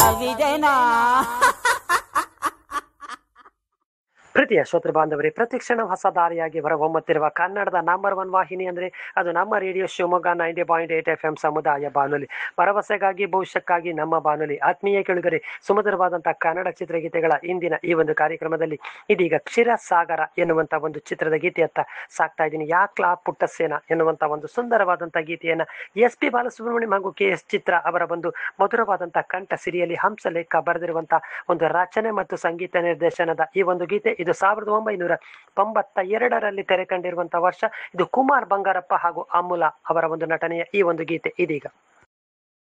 ವಿಜಯನಾ ಪ್ರೀತಿಯ ಶ್ರೋತೃ ಬಾಂಧವರೇ ಪ್ರತಿಕ್ಷಣ ಹೊಸ ದಾರಿಯಾಗಿ ಹೊರಹೊಮ್ಮುತ್ತಿರುವ ಕನ್ನಡದ ನಂಬರ್ ಒನ್ ವಾಹಿನಿ ಅಂದರೆ ಅದು ನಮ್ಮ radio Shivamogga ninety point eight F M ಸಮುದಾಯ ಬಾನುಲಿ ಭರವಸೆಗಾಗಿ ಭವಿಷ್ಯಕ್ಕಾಗಿ ನಮ್ಮ ಬಾನುಲಿ ಆತ್ಮೀಯ ಕೆಳಗರೆ ಸುಮಧುರವಾದಂತಹ ಕನ್ನಡ ಚಿತ್ರಗೀತೆಗಳ ಇಂದಿನ ಈ ಒಂದು ಕಾರ್ಯಕ್ರಮದಲ್ಲಿ ಇದೀಗ ಕ್ಷೀರಸಾಗರ ಎನ್ನುವಂತ ಒಂದು ಚಿತ್ರದ ಗೀತೆಯತ್ತ ಸಾಕ್ತಾ ಇದ್ದೀನಿ ಯಾಕ್ಲಾ ಪುಟ್ಟಸೇನ ಎನ್ನುವಂತ ಒಂದು ಸುಂದರವಾದಂತಹ ಗೀತೆಯನ್ನ ಎಸ್ ಪಿ ಬಾಲಸುಬ್ರಹ್ಮಣ್ಯಂ ಹಾಗೂ ಕೆ ಎಸ್ ಚಿತ್ರ ಅವರ ಒಂದು ಮಧುರವಾದಂತಹ ಕಂಠ ಸಿರಿಯಲ್ಲಿ ಹಂಸಲೇಖ ಬರೆದಿರುವಂತಹ ಒಂದು ರಚನೆ ಮತ್ತು ಸಂಗೀತ ನಿರ್ದೇಶನದ ಈ ಒಂದು ಗೀತೆ ಇದು ಸಾವಿರದ ಒಂಬೈನೂರ ತೊಂಬತ್ತ ಎರಡರಲ್ಲಿ ತೆರೆ ಕಂಡಿರುವಂತಹ ವರ್ಷ ಇದು ಕುಮಾರ್ ಬಂಗಾರಪ್ಪ ಹಾಗೂ ಅಮುಲ ಅವರ ಒಂದು ನಟನೆಯ ಈ ಒಂದು ಗೀತೆ ಇದೀಗ